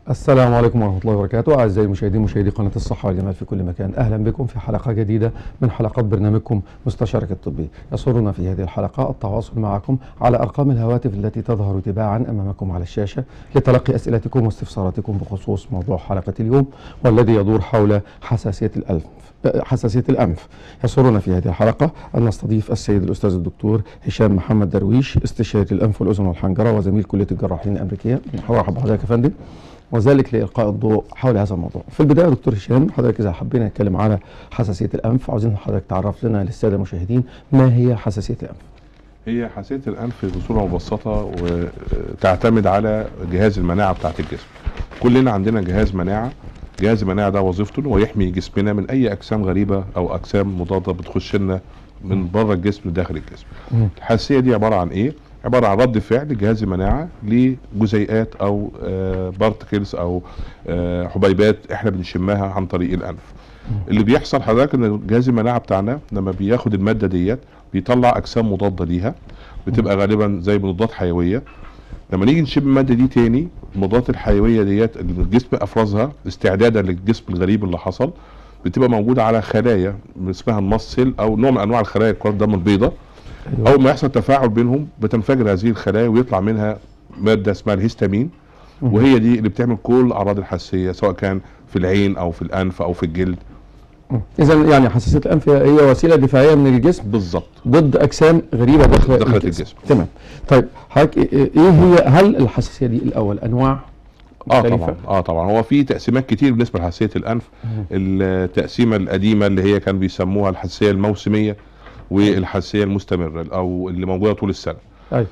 السلام عليكم ورحمة الله وبركاته أعزائي المشاهدين مشاهدي قناة الصحة والجمال في كل مكان أهلا بكم في حلقة جديدة من حلقات برنامجكم مستشارك الطبي يسرنا في هذه الحلقة التواصل معكم على أرقام الهواتف التي تظهر تباعا أمامكم على الشاشة لتلقي أسئلتكم واستفساراتكم بخصوص موضوع حلقة اليوم والذي يدور حول حساسية الأنف حساسية الأنف يسرنا في هذه الحلقة أن نستضيف السيد الأستاذ الدكتور هشام محمد درويش استشاري الأنف والأذن والحنجرة وزميل كلية الجراحين الأمريكية مرحبا بحضرتك يا فندم وذلك لإلقاء الضوء حول هذا الموضوع في البداية يا دكتور هشام حضرتك إذا حبينا نتكلم على حساسية الأنف عاوزين حضرتك تعرف لنا للسادة المشاهدين ما هي حساسية الأنف هي حساسية الأنف بصورة مبسطة وتعتمد على جهاز المناعة بتاعة الجسم كلنا عندنا جهاز مناعة جهاز المناعة ده وظيفته إن هو يحمي جسمنا من أي أجسام غريبة أو أجسام مضادة بتخش لنا من بره الجسم لداخل الجسم مم. الحساسية دي عبارة عن إيه؟ عبارة عن رد فعل جهاز المناعة لجزيئات أو بارتكلز أو آه، حبيبات إحنا بنشمها عن طريق الأنف اللي بيحصل حضرتك ان جهاز المناعه بتاعنا لما بياخد الماده ديت بيطلع اجسام مضاده ليها بتبقى غالبا زي مضادات حيويه لما نيجي نشم الماده دي تاني المضادات الحيويه ديت اللي الجسم افرزها استعدادا للجسم الغريب اللي حصل بتبقى موجوده على خلايا اسمها المصل او نوع من انواع الخلايا كرات الدم البيضاء أيوة. اول ما يحصل تفاعل بينهم بتنفجر هذه الخلايا ويطلع منها ماده اسمها الهستامين مم. وهي دي اللي بتعمل كل اعراض الحساسيه سواء كان في العين او في الانف او في الجلد إذا يعني حساسية الأنف هي هي وسيلة دفاعية من الجسم بالظبط ضد أجسام غريبة داخل دخلت الجسم. تمام طيب حضرتك إيه إيه هي هل الحساسية دي الأول أنواع اه مختلفة؟ طبعا اه طبعا هو في تقسيمات كتير بالنسبه لحساسيه الانف مم. التقسيمه القديمه اللي هي كان بيسموها الحساسيه الموسميه والحساسيه المستمره او اللي موجوده طول السنه أيوة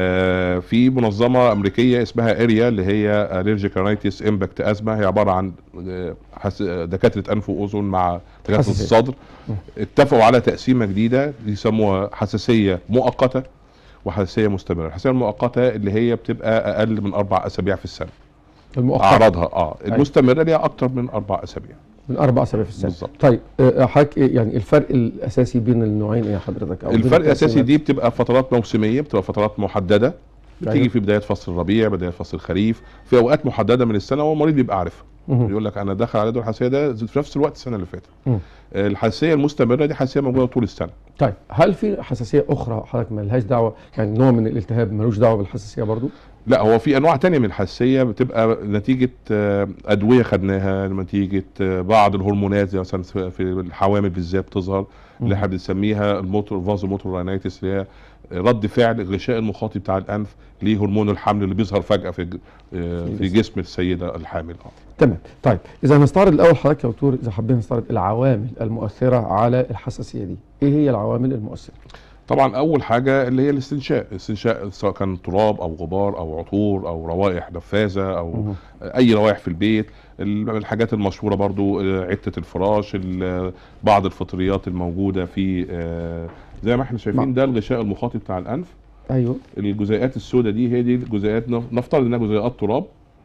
آه في منظمه امريكيه اسمها اريا اللي هي الرجيك رايتس امباكت ازمه هي عباره عن آه، حس- دكاتره انف واذن مع دكاتره حساسية. الصدر مم. اتفقوا على تقسيمه جديده يسموها حساسيه مؤقته وحساسيه مستمره الحساسيه المؤقته اللي هي بتبقى اقل من اربع اسابيع في السنه المؤقت اعراضها اه المستمره ليها اكتر من اربع اسابيع من أربع أسابيع في السنة بالظبط. طيب آه، حضرتك إيه يعني الفرق الأساسي بين النوعين إيه حضرتك؟ أو بين الفرق الاساسي التقسيمات؟ دي بتبقى فترات موسميه بتبقى فترات محدده بتيجي أيوة. في بدايه فصل الربيع بدايه فصل الخريف في اوقات محدده من السنه والمريض بيبقى عارفها مهم. يقول لك انا داخل على دور الحساسيه ده في نفس الوقت السنه اللي فاتت مم. آه، الحساسيه المستمره دي حساسيه موجوده طول السنه طيب هل في حساسيه اخرى حضرتك مالهاش دعوه يعني نوع من الالتهاب ملوش دعوه بالحساسيه برضو لا هو في انواع تانية من الحساسيه بتبقى نتيجه آه، ادويه خدناها نتيجه آه، بعض الهرمونات زي مثلا في في الحوامل بالذات بتظهر اللي احنا بنسميها الموتور فازو موتور راينيتس اللي هي رد فعل الغشاء المخاطي بتاع الانف لهرمون الحمل اللي بيظهر فجاه في ج- آه، في الجسم. جسم السيده الحامل آه. تمام طيب اذا نستعرض الاول حضرتك يا دكتور اذا حبينا نستعرض العوامل المؤثره على الحساسيه دي ايه هي العوامل المؤثره طبعا اول حاجه اللي هي الاستنشاق الاستنشاق سواء كان تراب او غبار او عطور او روائح نفاذه او مهم. اي روائح في البيت ال- الحاجات المشهوره برضو آه، عده الفراش ال- بعض الفطريات الموجوده في آه، زي ما احنا شايفين نعم. ده الغشاء المخاطي بتاع الانف ايوه الجزيئات السوداء دي هي دي الجزيئات نف- نفترض انها جزيئات تراب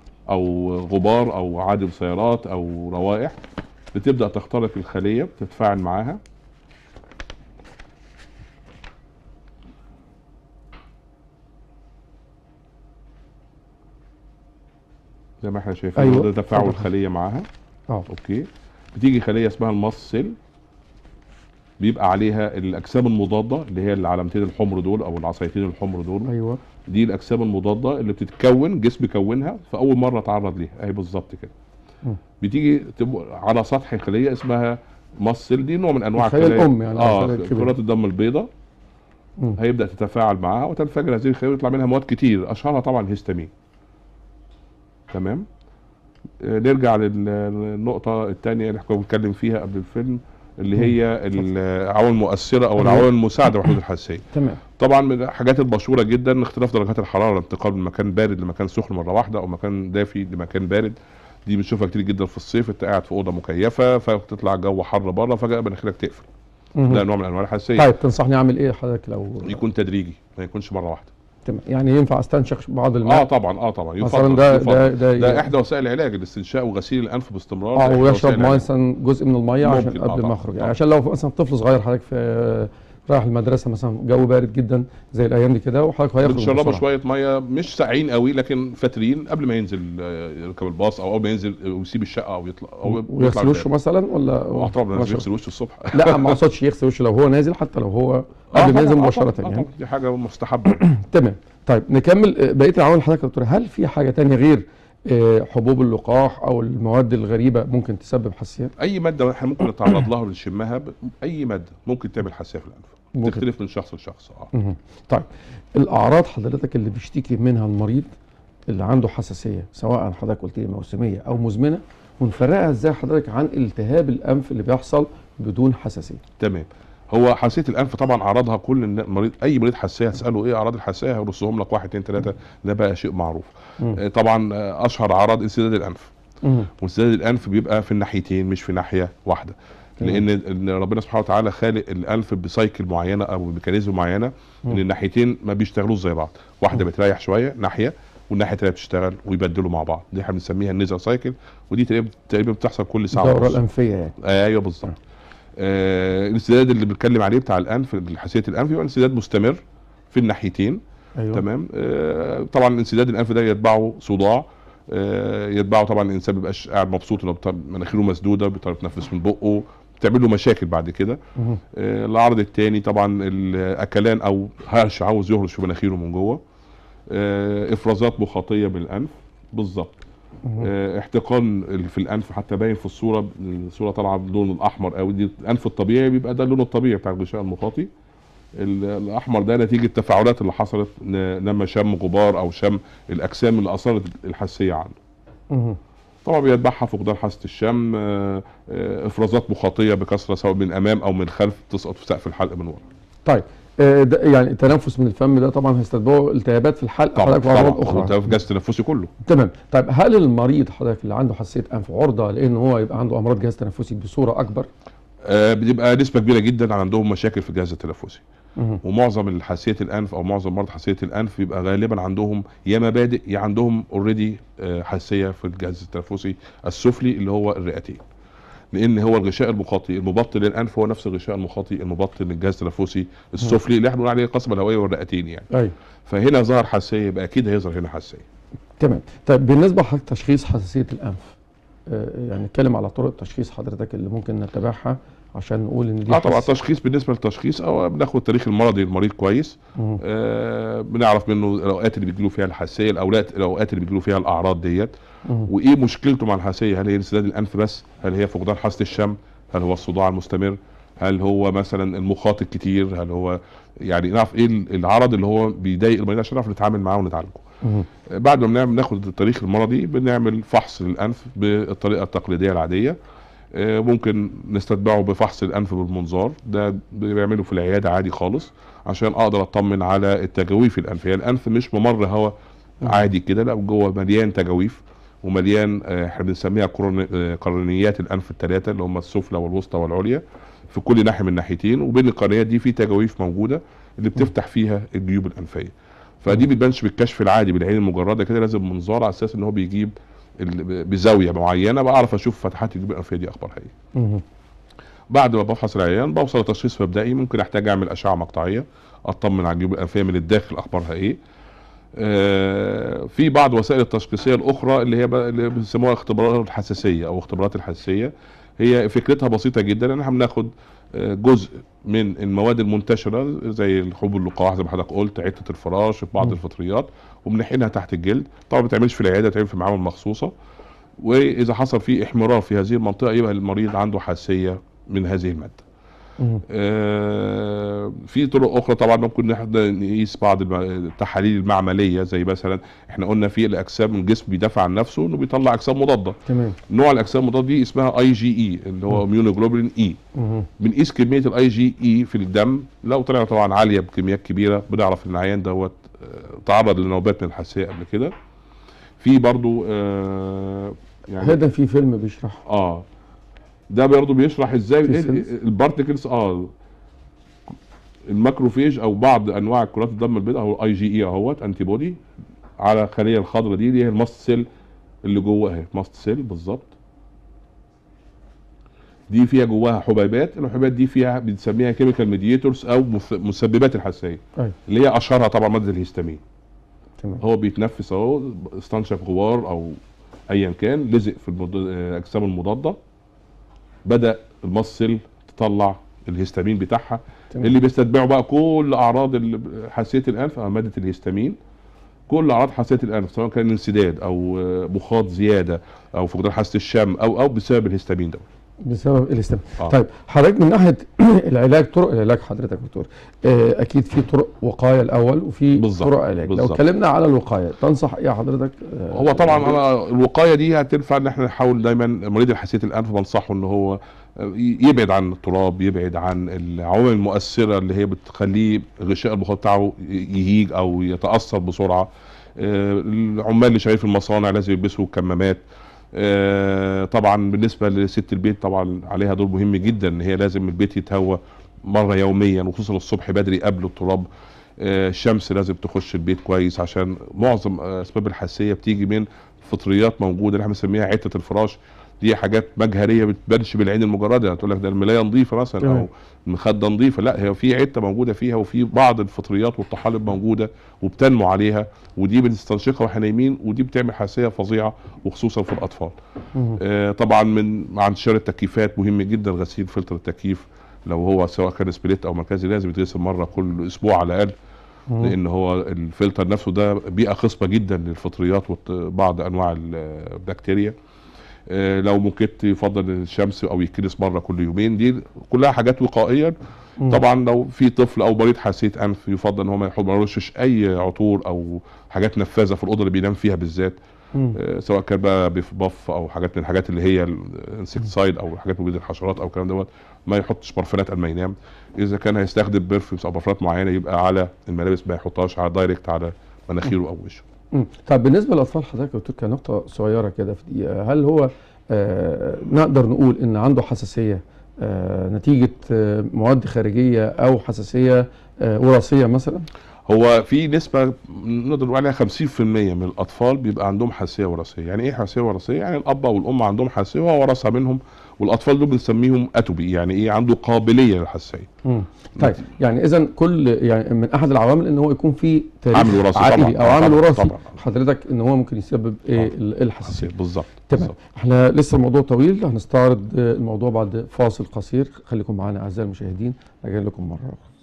او غبار او عادم سيارات او روائح بتبدا تخترق الخليه بتتفاعل معاها زي ما احنا شايفين أيوة. ده تفاعل اتفضل. الخليه معاها اه اوكي بتيجي خليه اسمها الماست سيل بيبقى عليها الاجسام المضاده اللي هي العلامتين الحمر دول او العصايتين الحمر دول ايوه دي الاجسام المضاده اللي بتتكون جسم يكونها في اول مره اتعرض ليها اهي بالظبط كده مم. بتيجي تبقى على سطح خليه اسمها مصل دي نوع من انواع الخلية الأم يعني، اه الخلية الكبيرة. كرات الدم البيضاء مم. هيبدا تتفاعل معاها وتنفجر هذه الخليه ويطلع منها مواد كتير اشهرها طبعا الهستامين تمام آه، نرجع لل- للنقطه الثانيه اللي احنا كنا بنتكلم فيها قبل الفيلم اللي هي العوامل المؤثره او أيوة. العوامل المساعده لحدوث الحساسيه تمام طبعا من الحاجات المشهوره جدا اختلاف درجات الحراره الانتقال من مكان بارد لمكان سخن مره واحده او مكان دافي لمكان بارد دي بنشوفها كتير جدا في الصيف انت قاعد في اوضه مكيفه فتطلع جو حر بره فجاه مناخيرك تقفل مهم. ده نوع من انواع الحساسيه طيب تنصحني اعمل ايه حضرتك لو يكون تدريجي ما يكونش مره واحده تمام يعني ينفع استنشق بعض الماء اه طبعا اه طبعا مثلا يفضل ده يفضل. ده ده, ده احدى وسائل العلاج الاستنشاق وغسيل الانف باستمرار ده اه إحدى ويشرب وسائل العلاج. مثلا جزء من الميه عشان ممكن، آه قبل ما طبعاً، يخرج يعني طبعاً. عشان لو مثلا طفل صغير حضرتك في رايح المدرسه مثلا جو بارد جدا زي الايام دي كده وحضرتك هيخرج بنشربه بسرعة. شويه ميه مش ساقعين قوي لكن فاترين قبل ما ينزل آه، يركب الباص او اول ما ينزل ويسيب الشقه او يطلع او يطلع ويغسل وشه الباب. مثلا ولا اه طبعا ما لازم شاء يغسل وشه الصبح الله. لا ما اقصدش يغسل وشه لو هو نازل حتى لو هو آه قبل ما طبعاً، ينزل آه مباشره طبعاً، آه يعني طبعاً، دي حاجه مستحبه تمام طيب نكمل آه، بقيه العوامل حضرتك يا دكتور هل في حاجه تانية غير آه، حبوب اللقاح او المواد الغريبه ممكن تسبب حساسيه اي ماده احنا ممكن نتعرض لها ونشمها ب- اي ماده ممكن تعمل حساسيه في الانف ممكن. تختلف من شخص لشخص اه مهم. طيب الاعراض حضرتك اللي بيشتكي منها المريض اللي عنده حساسيه سواء حضرتك قلت لي موسميه او مزمنه ونفرقها ازاي حضرتك عن التهاب الانف اللي بيحصل بدون حساسيه تمام هو حساسيه الانف طبعا اعراضها كل الن- مريض اي مريض حساسيه هتساله ايه اعراض الحساسيه هيرصهم لك واحد اثنين ثلاثه ده بقى شيء معروف مم. آه، طبعا آه، اشهر اعراض انسداد الانف مهم. وانسداد الانف بيبقى في الناحيتين مش في ناحيه واحده تمام. لان إن ربنا سبحانه وتعالى خالق الانف بسايكل معينه او بميكانيزم معينه مم. ان الناحيتين ما بيشتغلوش زي بعض واحده بتريح شويه ناحيه والناحيه الثانيه بتشتغل ويبدلوا مع بعض دي احنا بنسميها النيزل سايكل ودي تقريبا تقريبا بتحصل كل ساعه الدوره ونص الانفيه يعني ايوه بالظبط آه الانسداد اللي بنتكلم عليه بتاع الانف حساسيه الانف يبقى انسداد مستمر في الناحيتين ايوه تمام آه طبعا انسداد الانف ده يتبعه صداع آه يتبعه طبعا الانسان ما بيبقاش قاعد مبسوط انه بت- مناخيره مسدوده بيضطر يتنفس من بقه بتعمل له مشاكل بعد كده مهم. آه العرض الثاني طبعا الاكلان او هرش عاوز يهرش في مناخيره من جوه آه افرازات مخاطيه بالانف بالظبط مهم. آه، احتقان ال- في الانف حتى باين في الصوره الصوره طالعه باللون الاحمر قوي دي الانف الطبيعي بيبقى ده اللون الطبيعي بتاع الغشاء المخاطي ال- الاحمر ده نتيجه التفاعلات اللي حصلت ن- لما شم غبار او شم الاجسام اللي اثرت الحساسيه عنده مهم. طبعا بيتبعها فقدان حاسه الشم آه، آه، افرازات مخاطيه بكثره سواء من امام او من خلف تسقط في سقف الحلق من ورا طيب آه، ده يعني التنفس من الفم ده طبعا هيستتبعه التهابات في الحلق طبعا حضرتك وامراض طبعا اخرى ده في جهاز تنفسي كله تمام طيب هل المريض حضرتك اللي عنده حساسيه انف عرضه لان هو يبقى عنده امراض جهاز تنفسي بصوره اكبر آه، بتبقى نسبه كبيره جدا عندهم مشاكل في الجهاز التنفسي مهم. ومعظم الحساسيه الانف او معظم مرضى حساسيه الانف بيبقى غالبا عندهم يا مبادئ يا عندهم اوريدي حساسيه في الجهاز التنفسي السفلي اللي هو الرئتين لان هو الغشاء المخاطي المبطن للانف هو نفس الغشاء المخاطي المبطن للجهاز التنفسي السفلي اللي احنا بنقول عليه القصبه الهوائيه والرئتين يعني ايوه فهنا ظهر حساسيه يبقى اكيد هيظهر هنا حساسيه تمام طيب بالنسبه لحضرتك تشخيص حساسيه الانف آه، يعني نتكلم على طرق تشخيص حضرتك اللي ممكن نتبعها عشان نقول ان دي اه طبعا حساسية. التشخيص بالنسبه للتشخيص او بناخد التاريخ المرضي للمريض كويس مهم. آه بنعرف منه الاوقات اللي بيجيله فيها الحساسيه الاوقات الاوقات اللي بيجيله فيها الاعراض ديت مهم. وايه مشكلته مع الحساسيه هل هي انسداد الانف بس هل هي فقدان حاسه الشم هل هو الصداع المستمر هل هو مثلا المخاط الكتير هل هو يعني نعرف ايه العرض اللي هو بيضايق المريض عشان نعرف نتعامل معاه ونتعالجه مهم. بعد ما بنعمل ناخد التاريخ المرضي بنعمل فحص للانف بالطريقه التقليديه العاديه آه، ممكن نستتبعه بفحص الانف بالمنظار ده بيعمله في العياده عادي خالص عشان اقدر اطمن على التجاويف الانفيه الانف مش ممر هواء عادي كده لا جوه مليان تجاويف ومليان آه، احنا بنسميها قرن- آه، قرنيات الانف الثلاثه اللي هم السفلى والوسطى والعليا في كل ناحيه من الناحيتين وبين القرنيات دي في تجاويف موجوده اللي بتفتح فيها الجيوب الانفيه فدي بتبانش بالكشف العادي بالعين المجرده كده لازم منظار على اساس ان هو بيجيب ال- بزاويه معينه بعرف اشوف فتحات الجيوب الانفيه دي اخبارها ايه مهم. بعد ما بفحص العيان بوصل لتشخيص مبدئي ممكن احتاج اعمل اشعه مقطعيه اطمن على الجيوب الانفيه من الداخل اخبارها ايه آه، في بعض وسائل التشخيصيه الاخرى اللي هي بقى- اللي بيسموها اختبارات الحساسيه او اختبارات الحساسيه هي فكرتها بسيطه جدا ان احنا بناخد آه، جزء من المواد المنتشره زي الحبوب اللقاح زي ما حضرتك قلت عده الفراش في بعض مم. الفطريات وبنحقنها تحت الجلد طبعا ما بتعملش في العياده بتعمل في معامل مخصوصه واذا حصل فيه احمرار في هذه المنطقه يبقى المريض عنده حساسيه من هذه الماده مهم. آه، في طرق اخرى طبعا ممكن نحن نقيس بعض الم- التحاليل المعمليه زي مثلا احنا قلنا في الاجسام الجسم بيدافع عن نفسه انه بيطلع اجسام مضاده تمام نوع الاجسام المضاده دي اسمها اي جي اي اللي هو اميونوجلوبولين اي مهم. بنقيس كميه الاي جي اي في الدم لو طلع طبعا عاليه بكميات كبيره بنعرف ان العيان دوت آه، تعرض لنوبات من الحساسيه قبل كده في برضو آه، يعني هذا في فيلم بيشرح اه ده برضه بيشرح ازاي في إيه سيلز؟ البارتكلز اه الماكروفيج او بعض انواع كرات الدم البيضاء او الاي جي اي اهوت انتي بودي على الخليه الخضراء دي اللي هي الماست سيل اللي جوه اهي ماست سيل بالظبط دي فيها جواها حبيبات الحبيبات دي فيها بنسميها كيميكال ميديتورز او مث- مسببات الحساسيه أيوة. اللي هي اشهرها طبعا ماده الهستامين تمام هو بيتنفس اهو استنشق غبار او ايا كان لزق في المض... الاجسام المضاده بدا المصل تطلع الهستامين بتاعها تمام. اللي بيستتبعوا بقى كل اعراض ال- حساسيه الانف او ماده الهستامين كل اعراض حساسيه الانف سواء كان انسداد او آه، مخاط زياده او فقدان حاسه الشم او او بسبب الهستامين ده بسبب الاستم آه. طيب حضرتك من ناحيه العلاج طرق العلاج حضرتك يا دكتور آه، اكيد في طرق وقايه الاول وفي بالظبط، طرق علاج لو بالظبط. اتكلمنا على الوقايه تنصح ايه حضرتك آه، هو طبعا انا الوقايه دي هتنفع ان احنا نحاول دايما مريض حساسيه الانف بنصحه ان هو ي- يبعد عن التراب يبعد عن العوامل المؤثره اللي هي بتخليه غشاء البخار بتاعه يهيج او يتاثر بسرعه آه، العمال اللي شغالين في المصانع لازم يلبسوا كمامات آه، طبعا بالنسبه لست البيت طبعا عليها دور مهم جدا ان هي لازم البيت يتهوى مره يوميا وخصوصا الصبح بدري قبل التراب آه، الشمس لازم تخش البيت كويس عشان معظم آه، اسباب الحساسيه بتيجي من فطريات موجوده اللي احنا بنسميها عته الفراش دي حاجات مجهريه بتبانش بالعين المجرده يعني تقول لك ده الملايه نظيفه مثلا تمام. او المخده نظيفه لا هي في عته موجوده فيها وفي بعض الفطريات والطحالب موجوده وبتنمو عليها ودي بنستنشقها واحنا نايمين ودي بتعمل حساسيه فظيعه وخصوصا في الاطفال مم. آه، طبعا من مع انتشار التكييفات مهم جدا غسيل فلتر التكييف لو هو سواء كان سبليت او مركزي لازم يتغسل مره كل اسبوع على الاقل مم. لان هو الفلتر نفسه ده بيئه خصبه جدا للفطريات وبعض انواع البكتيريا آه، لو موكيت يفضل الشمس او يكنس مره كل يومين دي كلها حاجات وقائيه مم. طبعا لو في طفل او مريض حساسيه انف يفضل ان هو ما يحط- ما يرشش اي عطور او حاجات نفاذه في الاوضه اللي بينام فيها بالذات مم. آه، سواء كان بقى بيف بف او حاجات من الحاجات اللي هي الانسكتسايد او حاجات مبيده الحشرات او الكلام دوت ما يحطش برفانات قبل ما ينام اذا كان هيستخدم برفيومز او برفانات معينه يبقى على الملابس ما يحطهاش على دايركت على مناخيره او وشه مم. طب بالنسبه للاطفال حضرتك يا دكتور كنقطه صغيره كده في دقيقه هل هو آه نقدر نقول ان عنده حساسيه آه نتيجه آه مواد خارجيه او حساسيه آه وراثيه مثلا هو في نسبه نقدر نقول عليها 50% من الاطفال بيبقى عندهم حساسيه وراثيه يعني ايه حساسيه وراثيه يعني الاب او الام عندهم حساسيه وهو ورثها منهم والاطفال دول بنسميهم اتوبي يعني ايه عنده قابليه للحساسيه مم. طيب يعني اذا كل يعني من احد العوامل ان هو يكون في تاريخ عامل وراثي عائلي طبعاً. او عامل طبعاً. وراثي طبعاً. حضرتك ان هو ممكن يسبب ايه طبعاً. ال- الحساسيه حساسيه بالظبط تمام بالظبط. احنا لسه الموضوع طويل هنستعرض آه، الموضوع بعد فاصل قصير خليكم معنا اعزائي المشاهدين راجع لكم مره اخرى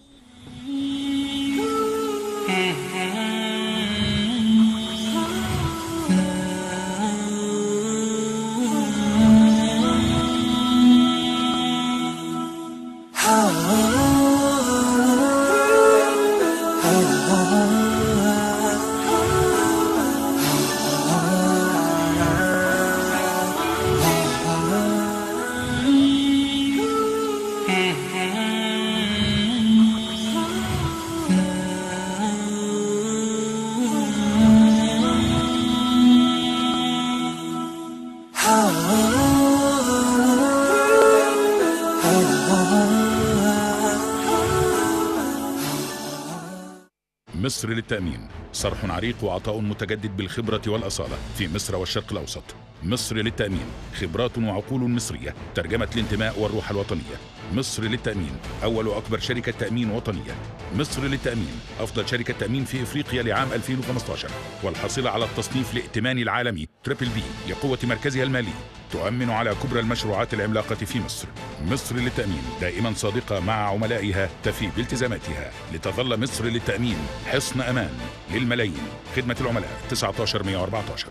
مصر للتأمين صرح عريق وعطاء متجدد بالخبرة والأصالة في مصر والشرق الأوسط مصر للتأمين خبرات وعقول مصرية ترجمة الانتماء والروح الوطنية مصر للتأمين أول وأكبر شركة تأمين وطنية مصر للتأمين أفضل شركة تأمين في إفريقيا لعام 2015 والحاصلة على التصنيف الائتماني العالمي تريبل بي لقوة مركزها المالي تؤمن على كبرى المشروعات العملاقة في مصر مصر للتأمين دائما صادقة مع عملائها تفي بالتزاماتها لتظل مصر للتأمين حصن أمان للملايين خدمة العملاء 19114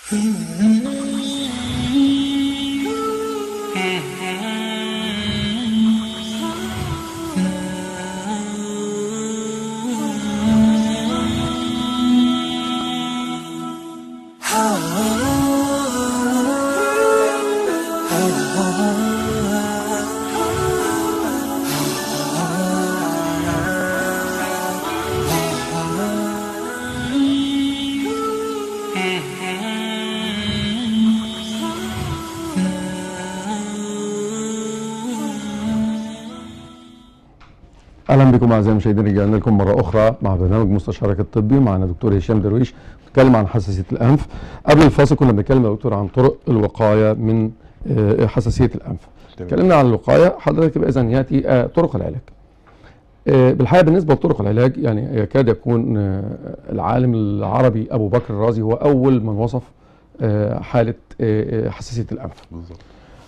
اهلا بكم اعزائي المشاهدين رجعنا لكم مره اخرى مع برنامج مستشارك الطبي معنا دكتور هشام درويش بنتكلم عن حساسيه الانف قبل الفاصل كنا بنتكلم يا دكتور عن طرق الوقايه من آه، حساسيه الانف تمام. اتكلمنا عن الوقايه حضرتك يبقى اذا ياتي آه، طرق العلاج آه، بالحقيقه بالنسبه لطرق العلاج يعني يكاد يكون آه، العالم العربي ابو بكر الرازي هو اول من وصف آه، حاله آه، آه، حساسيه الانف بالظبط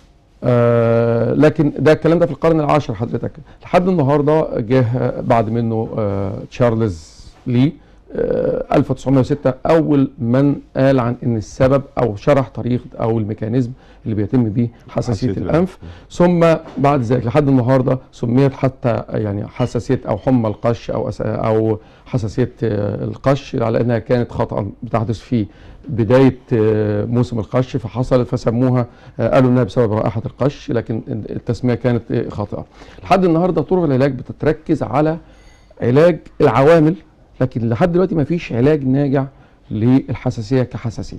آه لكن ده الكلام ده في القرن العاشر حضرتك لحد النهارده جه بعد منه آه تشارلز لي آه 1906 اول من قال عن ان السبب او شرح طريقه او الميكانيزم اللي بيتم بيه حساسيه حساسية الانف ثم بعد ذلك لحد النهارده سميت حتى يعني حساسيه او حمى القش او أس- او حساسيه آه، القش على انها كانت خطا بتحدث في بدايه آه، موسم القش فحصلت فسموها آه، قالوا انها بسبب رائحه القش لكن التسميه كانت آه، خاطئه. لحد النهارده طرق العلاج بتتركز على علاج العوامل لكن لحد دلوقتي ما فيش علاج ناجع للحساسيه كحساسيه.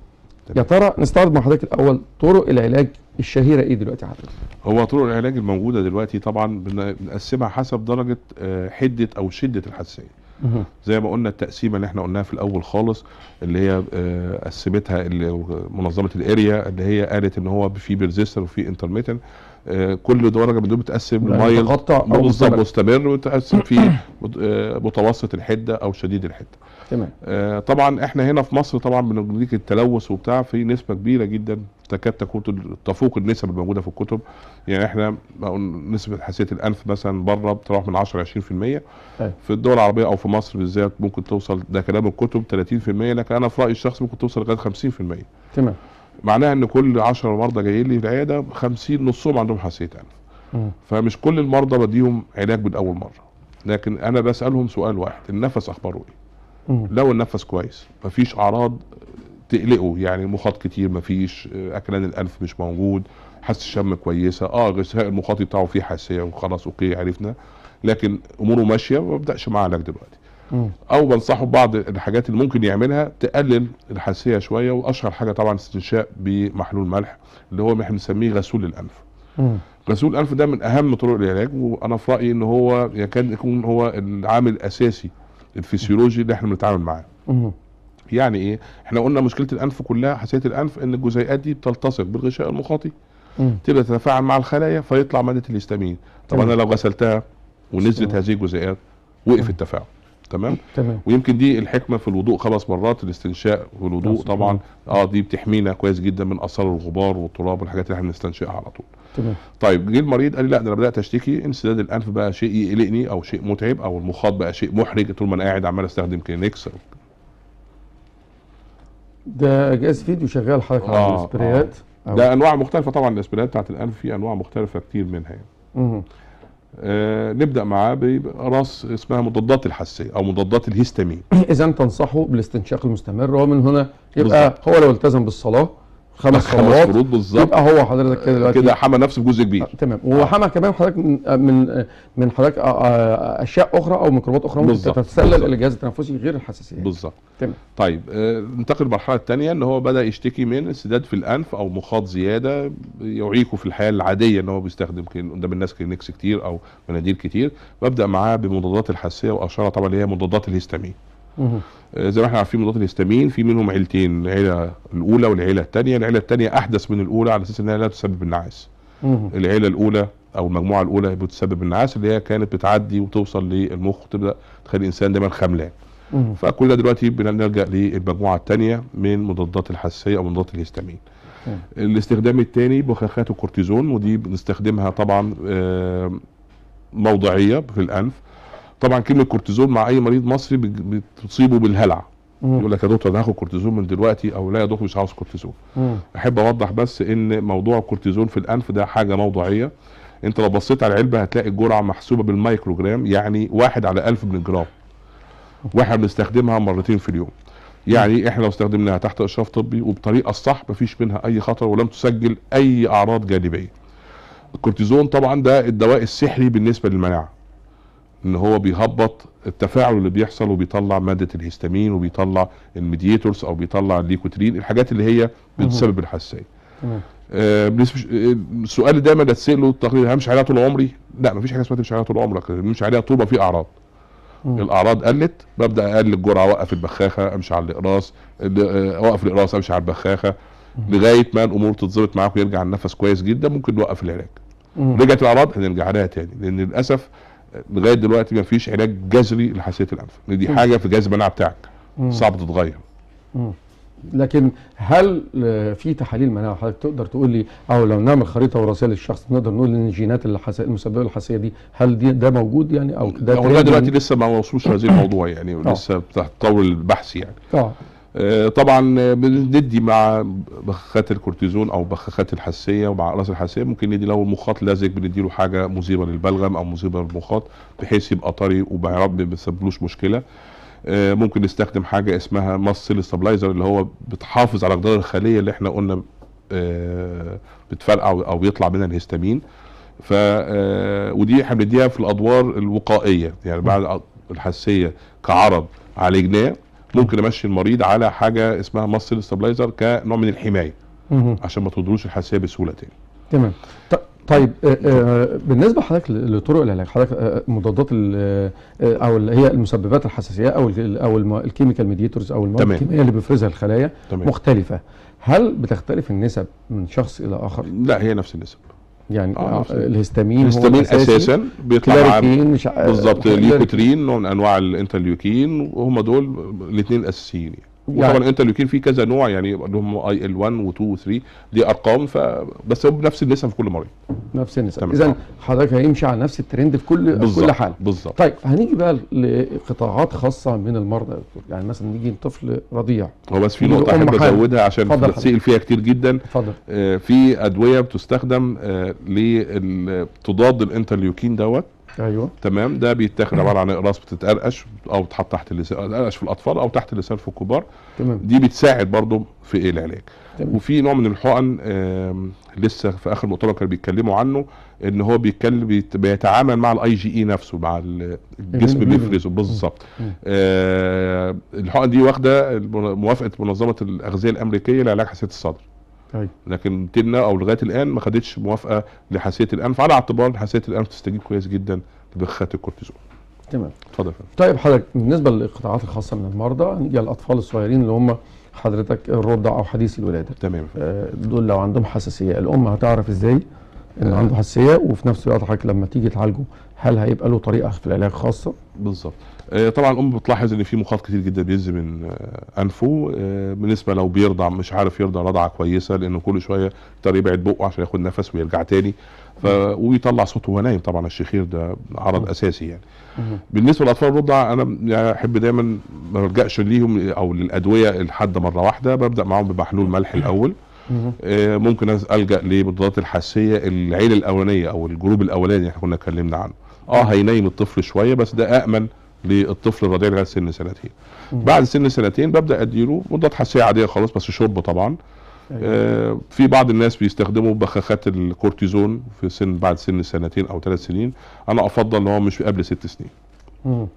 يا ترى نستعرض مع حضرتك الاول طرق العلاج الشهيره ايه دلوقتي حضرتك؟ هو طرق العلاج الموجوده دلوقتي طبعا بن- بنقسمها حسب درجه آه، حده او شده الحساسيه زي ما قلنا التقسيمه اللي احنا قلناها في الاول خالص اللي هي آه، قسمتها اللي- منظمه الاريا اللي هي قالت ان هو في بيرزيستر وفي انترميتنت كل درجه من دول بتقسم يعني لمايل متقطع أو بالظبط مستمر. مستمر وتقسم في مت- آه، متوسط الحده او شديد الحده تمام آه، طبعا احنا هنا في مصر طبعا بنديك التلوث وبتاع في نسبه كبيره جدا تكاد تكون تفوق النسب الموجوده في الكتب يعني احنا بقول نسبه حساسيه الانف مثلا بره بتروح من 10 ل 20% أيوة. في الدول العربيه او في مصر بالذات ممكن توصل ده كلام الكتب 30% لكن انا في رايي الشخصي ممكن توصل لغايه 50% تمام معناها ان كل 10 مرضى جايين لي في العياده 50 نصهم عندهم حساسيه انف مم. فمش كل المرضى بديهم علاج من اول مره لكن انا بسالهم سؤال واحد النفس اخباره ايه مم. لو النفس كويس مفيش اعراض تقلقه يعني مخاط كتير مفيش آه، اكلان الانف مش موجود حاسه الشم كويسه اه غشاء المخاطي بتاعه فيه حساسيه وخلاص اوكي عرفنا لكن اموره ماشيه ما ببداش معاه علاج دلوقتي مم. او بنصحه ببعض الحاجات اللي ممكن يعملها تقلل الحساسيه شويه واشهر حاجه طبعا استنشاق بمحلول ملح اللي هو احنا بنسميه غسول الانف مم. غسول الانف ده من اهم طرق العلاج وانا في رايي ان هو يكاد يكون هو العامل الاساسي الفسيولوجي اللي احنا بنتعامل معاه مم. يعني ايه احنا قلنا مشكله الانف كلها حساسيه الانف ان الجزيئات دي بتلتصق بالغشاء المخاطي مم. تبدا تتفاعل مع الخلايا فيطلع ماده الهستامين طب تمام. انا لو غسلتها ونزلت تمام. هذه الجزيئات وقف التفاعل تمام تمام ويمكن دي الحكمه في الوضوء خمس مرات الاستنشاق والوضوء نفس طبعا اه دي بتحمينا كويس جدا من اثار الغبار والتراب والحاجات اللي احنا بنستنشقها على طول تمام طيب جه المريض قال لي لا ده انا بدات اشتكي انسداد الانف بقى شيء يقلقني او شيء متعب او المخاط بقى شيء محرج طول ما انا قاعد عمال استخدم كلينكس ده جهاز فيديو شغال حضرتك على آه، السبريات أو- ده انواع مختلفه طبعا الاسبريات بتاعت الانف في انواع مختلفه كتير منها يعني. مم. آه نبدا معاه براس اسمها مضادات الحساسيه او مضادات الهستامين اذا تنصحه بالاستنشاق المستمر ومن هنا يبقى بالظبط. هو لو التزم بالصلاه خمس خمس صلوات فروض بالظبط يبقى هو حضرتك كده دلوقتي كده حمى نفسه بجزء كبير آه، تمام وحمى كمان حضرتك من من من حضرتك آه، آه، اشياء اخرى او ميكروبات اخرى ممكن بالظبط، تتسلل بالظبط. الى الجهاز التنفسي غير الحساسيه بالظبط تمام طيب آه ننتقل للمرحله الثانيه ان هو بدا يشتكي من انسداد في الانف او مخاط زياده يعيقه في الحياه العاديه ان هو بيستخدم كلين- قدام الناس كلينكس كتير او مناديل كتير ببدا معاه بمضادات الحساسيه واشهرها طبعا اللي هي مضادات الهستامين مهم. آه، زي ما احنا عارفين مضادات الهستامين في منهم عيلتين العيله الاولى والعيله الثانيه العيله الثانيه احدث من الاولى على اساس انها لا تسبب النعاس مهم. العيله الاولى او المجموعه الاولى بتسبب النعاس اللي هي كانت بتعدي وتوصل للمخ وتبدا تخلي الانسان دايما خملان مهم. فكلنا دلوقتي بنلجا للمجموعه الثانيه من مضادات الحساسيه او مضادات الهستامين تمام. الاستخدام الثاني بخاخات الكورتيزون ودي بنستخدمها طبعا آه، موضعيه في الانف طبعا كلمه كورتيزون مع اي مريض مصري بت- بتصيبه بالهلع مم. يقول لك يا دكتور انا هاخد كورتيزون من دلوقتي او لا يا دكتور مش عاوز كورتيزون مم. احب اوضح بس ان موضوع الكورتيزون في الانف ده حاجه موضوعيه انت لو بصيت على العلبه هتلاقي الجرعه محسوبه بالمايكروجرام يعني واحد على ألف من الجرام واحنا بنستخدمها مرتين في اليوم يعني احنا لو استخدمناها تحت اشراف طبي وبطريقه الصح مفيش منها اي خطر ولم تسجل اي اعراض جانبيه الكورتيزون طبعا ده الدواء السحري بالنسبه للمناعه ان هو بيهبط التفاعل اللي بيحصل وبيطلع ماده الهستامين وبيطلع الميدياتورز او بيطلع الليكوترين الحاجات اللي هي بتسبب الحساسيه تمام آه، بالنسبه آه، السؤال اللي دايما اتساله التقرير همشي عليها طول عمري لا مفيش حاجه اسمها تمشي عليها طول عمرك تمشي عليها طول ما في اعراض مم. الاعراض قلت ببدا اقلل الجرعه اوقف البخاخه امشي على الاقراص ال- آه، اوقف الاقراص امشي على البخاخه لغايه ما الامور تتظبط معاك ويرجع النفس كويس جدا ممكن نوقف العلاج مم. رجعت الاعراض هنرجع لها تاني لان للاسف آه، لغايه دلوقتي ما فيش علاج جذري لحساسيه الانف لأن دي مم. حاجه في جهاز المناعه بتاعك مم. صعب تتغير مم. لكن هل آه، في تحاليل مناعه حضرتك تقدر تقول لي او لو نعمل خريطه وراثيه للشخص نقدر نقول ان الجينات الحسا- المسببه للحساسيه دي هل دي ده موجود يعني او ده هو لغايه ترند دلوقتي يعني؟ لسه ما وصلوش هذه الموضوع يعني آه. لسه تحت طور البحث يعني اه آه، طبعا آه، بندي مع بخاخات الكورتيزون او بخاخات الحساسيه ومع اقراص الحساسيه ممكن ندي لو المخاط لازق بندي له حاجه مذيبه للبلغم او مذيبه للمخاط بحيث يبقى طري وما يرب- ما بيسببلوش مشكله آه، ممكن نستخدم حاجه اسمها ماسل ستابلايزر اللي هو بتحافظ على جدار الخليه اللي احنا قلنا آه، بتفرقع او أو بيطلع منها الهستامين ف آه، ودي احنا بنديها في الادوار الوقائيه يعني بعد الحساسيه كعرض عالجناه ممكن امشي المريض على حاجه اسمها ماسل ستابلايزر كنوع من الحمايه مهم. عشان ما تضروش الحساسيه بسهوله تاني تمام ط- طيب آه، آه، بالنسبه لحضرتك ل- لطرق العلاج حضرتك آه، مضادات ال- آه، او اللي هي المسببات الحساسيه او ال- او الم- الكيميكال ميديتورز او المواد تمام. الكيميائيه اللي بيفرزها الخلايا تمام مختلفه هل بتختلف النسب من شخص الى اخر لا هي نفس النسب يعني آه، آه نفس- الهستامين هو الهستامين الأساسي، اساسا بيطلع مع كلاريكين مش ع- بالظبط آه، ليكوترين نوع من انواع الانترليوكين وهم دول الاثنين الاساسيين يعني. يعني- وطبعا الانترليوكين فيه كذا نوع يعني اللي هم اي ال 1 و 2 و 3 دي ارقام ف بس هو بنفس النسب في كل مريض نفس النسب تمام. اذا حضرتك هيمشي على نفس الترند في كل في كل بالظبط حال بالظبط طيب هنيجي بقى لقطاعات خاصه من المرضى يا دكتور يعني مثلا نيجي طفل رضيع هو بس في يجي نقطه أم احب حامل. ازودها عشان اتفضل بتسال فيها كتير جدا اتفضل آه، في ادويه بتستخدم آه، لتضاد الانترليوكين دوت ايوه تمام ده بيتاخد عباره عن اقراص بتتقرقش او تحط تحت اللسان تقرقش في الاطفال او تحت اللسان في الكبار تمام دي بتساعد برضو في العلاج تمام. وفي نوع من الحقن آم، لسه في اخر مؤتمر كانوا بيتكلموا عنه ان هو بيتكلم بيت- بيتعامل مع الاي جي اي نفسه مع ال- الجسم الهيموجلوبين. بيفرزه بالظبط مم. آه، الحقن دي واخده المن- موافقه منظمه الاغذيه الامريكيه لعلاج حساسيه الصدر طيب لكن تلنا او لغايه الان ما خدتش موافقه لحساسيه الانف على اعتبار ان حساسيه الانف تستجيب كويس جدا لبخات الكورتيزون تمام اتفضل يا فندم. طيب حضرتك بالنسبه للقطاعات الخاصه من المرضى نيجي على الاطفال الصغيرين اللي هم حضرتك الرضع او حديث الولاده تمام يا فندم. آه، دول لو عندهم حساسيه الام هتعرف ازاي ان عنده حساسيه وفي نفس الوقت حضرتك لما تيجي تعالجه هل هيبقى له طريقه في العلاج خاصه بالظبط آه، طبعا الام بتلاحظ ان في مخاط كتير جدا بينزل من آه، انفه آه، بالنسبه لو بيرضع مش عارف يرضع رضعه كويسه لانه كل شويه يضطر يبعد بقه عشان ياخد نفس ويرجع تاني ف ويطلع صوته وهو نايم طبعا الشخير ده عرض اساسي يعني مهم. بالنسبه للاطفال الرضع انا يعني احب دايما ما بلجاش ليهم او للادويه لحد مره واحده ببدا معاهم بمحلول ملح الاول مهم. آه، ممكن أز- الجا لمضادات الحساسيه العيله الاولانيه او الجروب الاولاني اللي احنا كنا اتكلمنا عنه اه هينيم الطفل شويه بس ده امن للطفل الرضيع لغايه سن سنتين مم. بعد سن سنتين ببدا اديله مضاد حساسيه عاديه خالص بس شرب طبعا أيوة. آه، في بعض الناس بيستخدموا بخاخات الكورتيزون في سن بعد سن سنتين او ثلاث سنين انا افضل ان هو مش قبل ست سنين مم.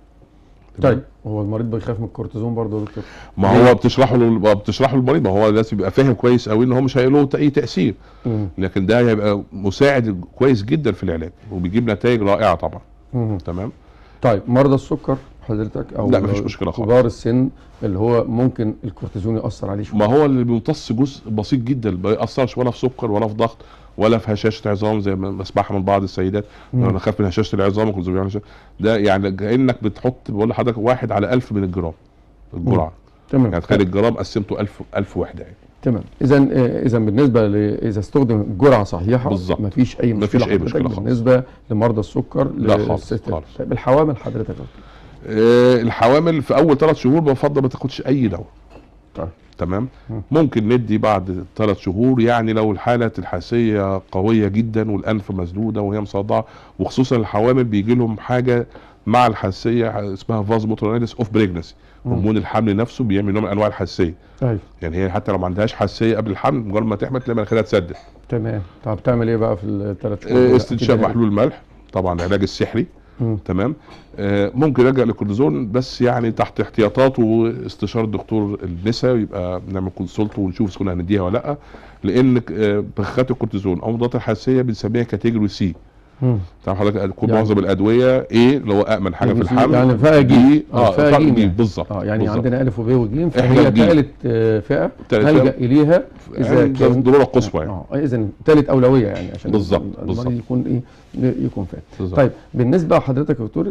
طيب هو المريض بيخاف من الكورتيزون برضه يا دكتور ما هو بتشرحه له بتشرحه للمريض ما هو لازم يبقى فاهم كويس قوي ان هو مش هيقول له اي تاثير مم. لكن ده هيبقى مساعد كويس جدا في العلاج وبيجيب نتائج رائعه طبعا مم. تمام طيب مرضى السكر حضرتك او لا، مفيش مشكلة خالص. كبار السن اللي هو ممكن الكورتيزون ياثر عليه شويه ما هو اللي بيمتص جزء بسيط جدا ما بيأثرش ولا في سكر ولا في ضغط ولا في هشاشه عظام زي ما بسمعها من بعض السيدات مم. انا خاف من هشاشه العظام وكنت بيعمل هشاشة. ده يعني كانك بتحط بقول لحضرتك واحد على ألف من الجرام الجرعه تمام يعني تخيل الجرام قسمته 1000 1000 وحده يعني تمام اذا اذا بالنسبه ل... اذا استخدم جرعه صحيحه بالظبط. مفيش اي مفيش مشكله أي حضرتك مشكلة خالص. بالنسبه لمرضى السكر لا خالص، للست- خالص. طيب الحوامل حضرتك يا دكتور. آه، الحوامل في اول ثلاث شهور بفضل ما تاخدش اي دواء طيب تمام مم. ممكن ندي بعد ثلاث شهور يعني لو الحاله الحساسيه قويه جدا والانف مسدوده وهي مصدعه وخصوصا الحوامل بيجي لهم حاجه مع الحساسيه اسمها فاز موتورينيتس اوف بريجنسي مم. هرمون الحمل نفسه بيعمل نوع من انواع الحساسيه ايوه يعني هي حتى لو ما عندهاش حساسيه قبل الحمل مجرد ما تحمل تلاقي مناخيرها اتسدت تمام طب بتعمل ايه بقى في الثلاث شهور آه، دول؟ استنشاق أكيد محلول الملح طبعا العلاج السحري مم. تمام آه، ممكن يلجا للكورتيزون بس يعني تحت احتياطات واستشاره دكتور النساء ويبقى نعمل كونسولت ونشوف اذا كنا هنديها ولا لا لان آه، بخاخات الكورتيزون او مضادات الحساسيه بنسميها كاتيجوري سي مم. تعرف حضرتك كل يعني- معظم الادويه ايه اللي هو امن حاجه في يعني الحمل يعني فيها جيم. دي- اه فيها فيها جيم جيم يعني. بالظبط اه يعني بالظبط. عندنا الف وب وجيم إحنا فهي الجيم. ثالث فئه تالت نلجا فئة. اليها اذا عند كان الضروره القصوى يعني اه اذا ثالث اولويه يعني عشان بالظبط، المريض بالظبط. يكون ايه يكون فاهم بالظبط. طيب بالنسبه لحضرتك يا دكتور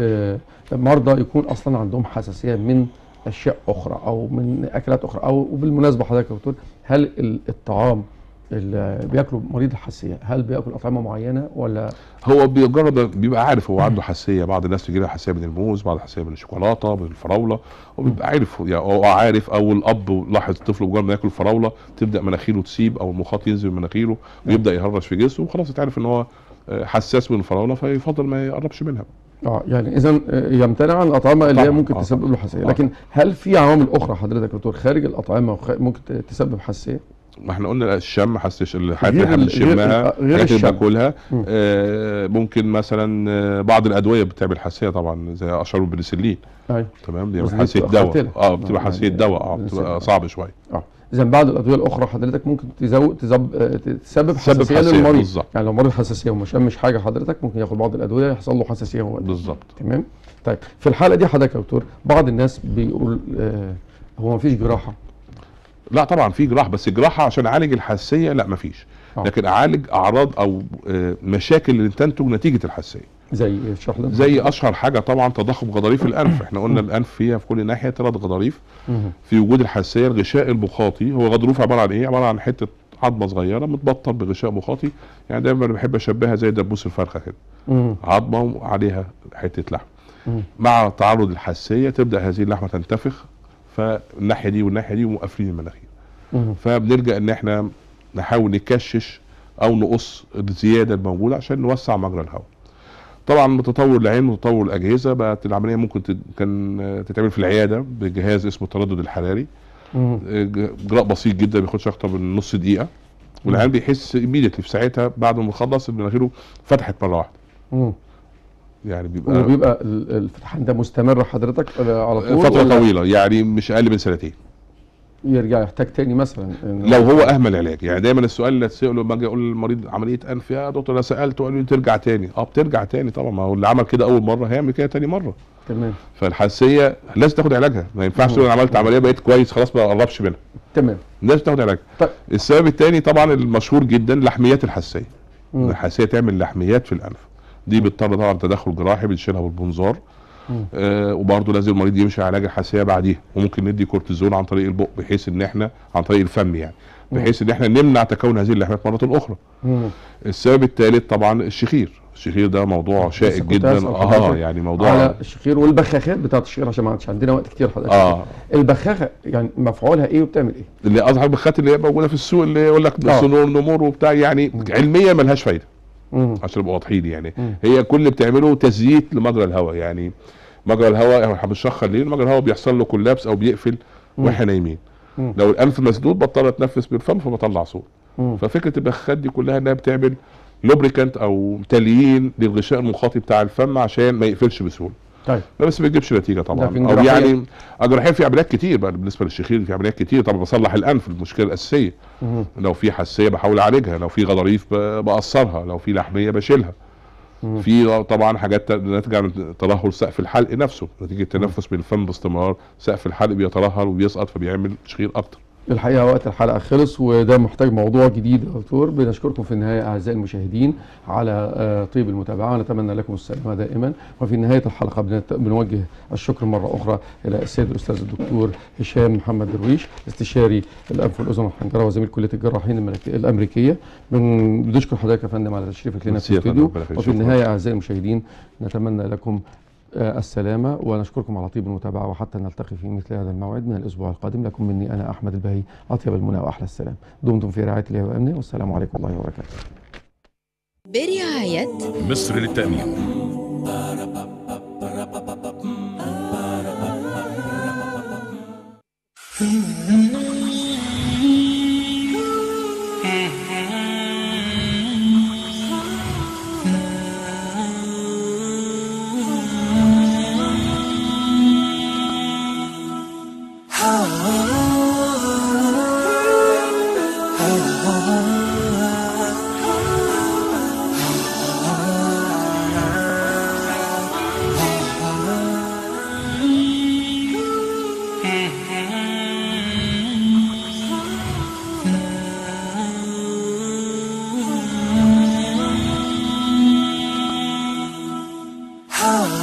لمرضى يكون اصلا عندهم حساسيه من اشياء اخرى او من اكلات اخرى او وبالمناسبه حضرتك يا دكتور هل ال- الطعام اللي بياكله مريض الحساسيه هل بياكل اطعمه معينه ولا هو بيجرب بيبقى عارف هو عنده حساسيه بعض الناس تجي لها حساسيه من الموز بعض حساسيه من الشوكولاته من الفراوله هو بيبقى عارف يعني هو عارف او الاب لاحظ الطفل مجرد ما ياكل فراوله تبدا مناخيره تسيب او المخاط ينزل من مناخيره ويبدا يهرش في جسمه وخلاص اتعرف ان هو آه، حساس من الفراوله فيفضل ما يقربش منها اه يعني اذا يمتنع عن الاطعمه اللي هي طبعاً، ممكن آه، تسبب طبعاً. له حساسيه آه. لكن هل في عوامل اخرى حضرتك يا دكتور خارج الاطعمه وخ- ممكن ت- تسبب حساسيه ما احنا قلنا الشم حساس الحاجات غير اللي احنا ال- غير بنشمها ال- غير الحاجات اللي الشم. باكلها مم. آه، ممكن مثلا آه، بعض الادويه بتعمل حساسيه طبعا زي اشهر البنسلين ايوه تمام دي بس دي حساسيه بتبقى دواء قاتلة. اه آه، بتبقى حساسيه يعني دواء اه البنسلين. بتبقى صعب شويه اه اذا بعض الادويه الاخرى حضرتك ممكن تزود تزب... آه، تسبب تسبب حساسيه حساسية، للمريض بالظبط. يعني لو مريض حساسيه وما شمش حاجه حضرتك ممكن ياخد بعض الادويه يحصل له حساسيه هو بالظبط تمام طيب في الحاله دي حضرتك يا دكتور بعض الناس بيقول آه هو ما فيش جراحه لا طبعا في جراحه بس جراحه عشان اعالج الحساسيه لا مفيش آه. لكن اعالج اعراض او آه، مشاكل اللي تنتج نتيجه الحساسيه زي اشرح لنا زي اشهر حاجه طبعا تضخم غضاريف الانف احنا قلنا الانف فيها في كل ناحيه ثلاث غضاريف مهم. في وجود الحساسيه الغشاء المخاطي هو غضروف عباره عن ايه عباره عن حته عظمه صغيره متبطن بغشاء مخاطي يعني دايما أنا بحب اشبهها زي دبوس الفرخه كده مهم. عظمه وعليها حته لحم مم. مع تعرض الحساسيه تبدا هذه اللحمه تنتفخ فالناحيه دي والناحيه دي ومقفلين المناخير مهم. فبنلجا ان احنا نحاول نكشش او نقص الزياده الموجوده عشان نوسع مجرى الهواء طبعا بتطور العلم وتطور الاجهزه بقت العمليه ممكن تت- كان آه، تتعمل في العياده بجهاز اسمه التردد الحراري مهم. آه، ج- اجراء بسيط جدا ما بياخدش اكتر من نص دقيقه والعيان بيحس ايميديتلي في ساعتها بعد ما يخلص إن مناخيره فتحت مره واحده مم. يعني بيبقى وبيبقى ال- الفتحان ده مستمر حضرتك ولا على طول فتره ولا طويله يعني مش اقل من سنتين يرجع يحتاج تاني مثلا إن- لو هو اهمل علاج يعني دايما السؤال اللي اتساله لما اجي اقول للمريض عمليه انف يا دكتور انا سالته قال لي ترجع تاني اه بترجع تاني طبعا ما هو اللي عمل كده اول مره هيعمل كده تاني مره تمام فالحساسيه لازم تاخد علاجها ما ينفعش تقول انا عملت عمليه بقيت كويس خلاص ما اقربش منها تمام لازم تاخد علاجها طيب. السبب الثاني طبعا المشهور جدا لحميات الحساسيه مم. الحساسيه تعمل لحميات في الانف دي بتضطر طبعا تدخل جراحي بنشيلها بالبنظار مم. آه وبرضه لازم المريض يمشي على علاج الحساسيه بعديها وممكن ندي كورتيزون عن طريق البق بحيث ان احنا عن طريق الفم يعني بحيث ان احنا نمنع تكون هذه اللحمات مره اخرى مم. السبب الثالث طبعا الشخير الشخير ده موضوع شائك كنت جدا هسأل اه حضرتك يعني موضوع على الشخير والبخاخات بتاعت الشخير عشان ما عادش عندنا وقت كتير حضرتك اه البخاخه يعني مفعولها ايه وبتعمل ايه؟ اللي اظهر بالخات اللي هي موجوده في السوق اللي يقول لك آه. سنور نمور وبتاع يعني علميا ملهاش فايده مم. عشان نبقى واضحين يعني مم. هي كل اللي بتعمله تزييت لمجرى الهواء يعني مجرى الهواء احنا بنشخر ليه مجرى الهواء بيحصل له كولابس او بيقفل واحنا نايمين مم. لو الانف مسدود بضطر اتنفس بالفم فبطلع صوت مم. ففكره البخاخات دي كلها انها بتعمل لوبريكانت او تليين للغشاء المخاطي بتاع الفم عشان ما يقفلش بسهوله طيب لا بس ما بيجيبش نتيجه طبعا لكن او جراحية- يعني جراحيا في عمليات كتير بقى بالنسبه للشخير في عمليات كتير طبعا بصلح الانف المشكله الاساسيه مم. لو في حساسيه بحاول اعالجها لو في غضاريف ب- بقصرها لو في لحميه بشيلها مم. في طبعا حاجات ناتجه من ترهل سقف الحلق نفسه نتيجه التنفس من الفم باستمرار سقف الحلق بيترهل وبيسقط فبيعمل شخير اكتر الحقيقه وقت الحلقه خلص وده محتاج موضوع جديد يا دكتور بنشكركم في النهايه اعزائي المشاهدين على آه، طيب المتابعه ونتمنى لكم السلامه دائما وفي نهايه الحلقه بنت- بنوجه الشكر مره اخرى الى السيد الاستاذ الدكتور هشام محمد درويش استشاري الانف والاذن والحنجره وزميل كليه الجراحين الملك- الامريكيه بن- بنشكر حضرتك يا فندم على تشريفك لنا في ميرسي يا فندم، الاستوديو ربنا يخليك. وفي شكراً. النهايه اعزائي المشاهدين نتمنى لكم آه، السلامة ونشكركم على طيب المتابعة وحتى نلتقي في مثل هذا الموعد من الأسبوع القادم لكم مني أنا أحمد البهي أطيب المنى وأحلى السلام دمتم في رعاية الله وأمنه والسلام عليكم ورحمة الله وبركاته برعاية مصر للتأمين Oh